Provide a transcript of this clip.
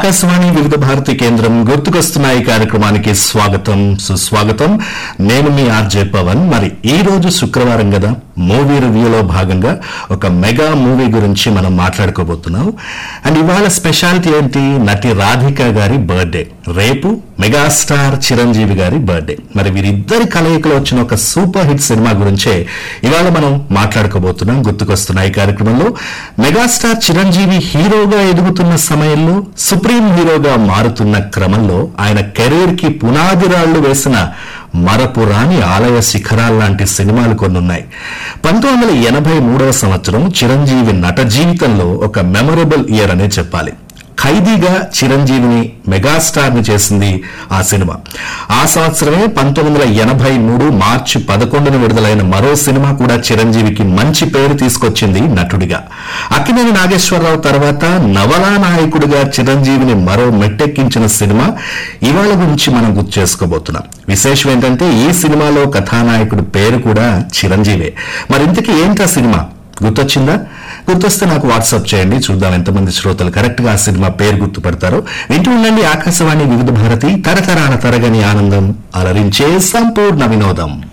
ఆకాశవాణి వివిధ భారతి కేంద్రం గుర్తుకొస్తున్నాయి కార్యక్రమానికి స్వాగతం సుస్వాగతం నేను మీ ఆర్జే పవన్ మరి ఈ రోజు శుక్రవారం కదా మూవీ రివ్యూలో భాగంగా ఒక మెగా మూవీ గురించి మనం మాట్లాడుకోబోతున్నాం అండ్ ఇవాళ స్పెషాలిటీ ఏంటి నటి రాధిక గారి బర్త్డే రేపు మెగాస్టార్ చిరంజీవి గారి బర్త్డే మరి వీరిద్దరి కలయికలో వచ్చిన ఒక సూపర్ హిట్ సినిమా గురించే ఇవాళ మనం మాట్లాడుకోబోతున్నాం గుర్తుకొస్తున్నాయి కార్యక్రమంలో మెగాస్టార్ చిరంజీవి హీరోగా ఎదుగుతున్న సమయంలో సుప్రీం హీరోగా మారుతున్న క్రమంలో ఆయన కెరీర్ కి పునాది రాళ్లు వేసిన మరపురాని ఆలయ శిఖరాల్లాంటి సినిమాలు కొన్నున్నాయి పంతొమ్మిది వందల ఎనభై మూడవ సంవత్సరం చిరంజీవి నట జీవితంలో ఒక మెమొరబుల్ ఇయర్ అనే చెప్పాలి ఖైదీగా చిరంజీవిని మెగాస్టార్ ని చేసింది ఆ సినిమా ఆ సంవత్సరమే పంతొమ్మిది వందల ఎనభై మూడు మార్చి పదకొండున విడుదలైన మరో సినిమా కూడా చిరంజీవికి మంచి పేరు తీసుకొచ్చింది నటుడిగా అక్కినేని నాగేశ్వరరావు తర్వాత నవలా నాయకుడిగా చిరంజీవిని మరో మెట్టెక్కించిన సినిమా ఇవాళ గురించి మనం గుర్తు చేసుకోబోతున్నాం విశేషం ఏంటంటే ఈ సినిమాలో కథానాయకుడి పేరు కూడా చిరంజీవే మరి ఇంతకీ ఏంటా సినిమా గుర్తొచ్చిందా గుర్తొస్తే నాకు వాట్సాప్ చేయండి చూద్దాం ఎంతమంది శ్రోతలు కరెక్ట్ గా ఆ సినిమా పేరు గుర్తుపడతారో వింటూ ఉండండి ఆకాశవాణి వివిధ భారతి తరతరాల తరగని ఆనందం అలరించే సంపూర్ణ వినోదం